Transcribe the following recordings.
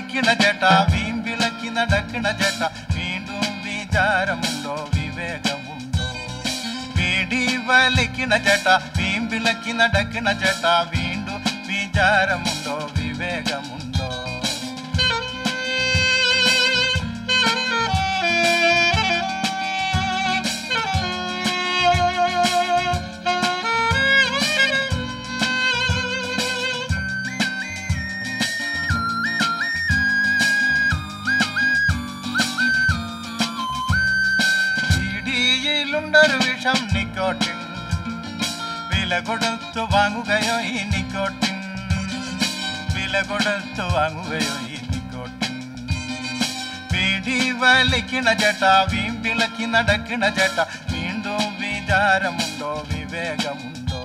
വലിക്കണ ചേട്ട വീമ്പിളക്കി നടക്കണ ചേട്ട വീണ്ടും വിചാരമുണ്ടോ വിവേകമുണ്ടോ വീടി വലിക്കണ ചേട്ട വീമ്പിളക്കി നടക്കണ ചേട്ട വീണ്ടും വിചാരമുണ്ടോ വിവേകമുണ്ടോ ഇടിയിലുണ്ടൊരു വിഷം നിക്കോട്ടിൻ വില കൊടുത്തു വാങ്ങുകയോ ഈ നിക്കോട്ടിൻ വില കൊടുത്തു വാങ്ങുകയോ ഈ നിക്കോട്ടിൻ പിടി വലിക്കണ ചേട്ടാ വീമ്പിളക്കി നടക്കണ ചേട്ടാ വീണ്ടും വിചാരമുണ്ടോ വിവേകമുണ്ടോ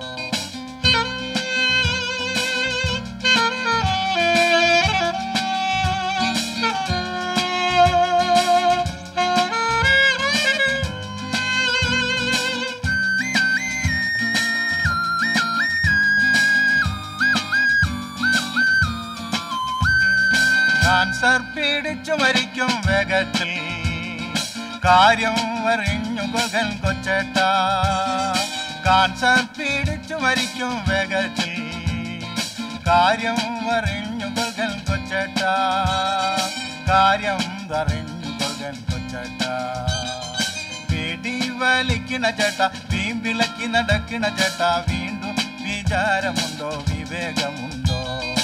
കാൻസർ പീഡിച്ചു മരിക്കും വേഗത്തിൽ കാര്യം അറിഞ്ഞു കൊകൻ കൊച്ചേട്ട കാൻസർ പീഡിച്ചു മരിക്കും വേഗത്തിൽ കാര്യം അറിഞ്ഞു കൊകൻ കൊച്ചേട്ട കാര്യം അറിഞ്ഞു കൊകൻ കൊച്ചേട്ട പിടി വലിക്കണ ചേട്ട വീമ്പിളക്കി നടക്കണ ചേട്ട വീണ്ടും വിചാരമുണ്ടോ വിവേകമുണ്ടോ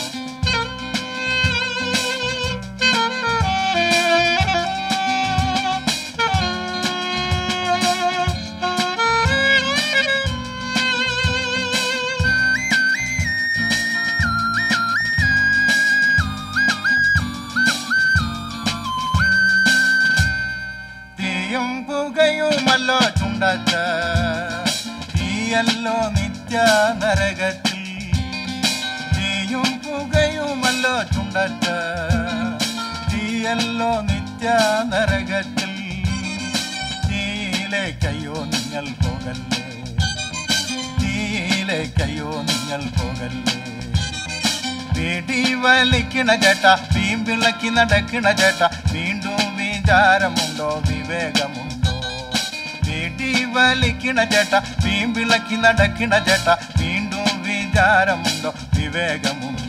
തീയും പുകയുമല്ലോ ചുണ്ടത്ത് തീയല്ലോ നിത്യ നരകത്തിൽ തീയും പുകയുമല്ലോ ചുണ്ടത്ത് തീയല്ലോ നിത്യ നരകത്തിൽ തീയിലേക്കയ്യോ നിങ്ങൾ പോകല്ലേ തീയിലേക്കയ്യോ നിങ്ങൾ പോകല്ലേ പിടി വലിക്കണ ചേട്ട വീമ്പിളക്കി നടക്കണ ചേട്ട വീണ്ടും വിചാരമുണ്ടോ വിവേകമുണ്ടോ പിടി വലിക്കണ ചേട്ട വീമ്പിളക്കി നടക്കണ ചേട്ട വീണ്ടും വിചാരമുണ്ടോ വിവേകമുണ്ടോ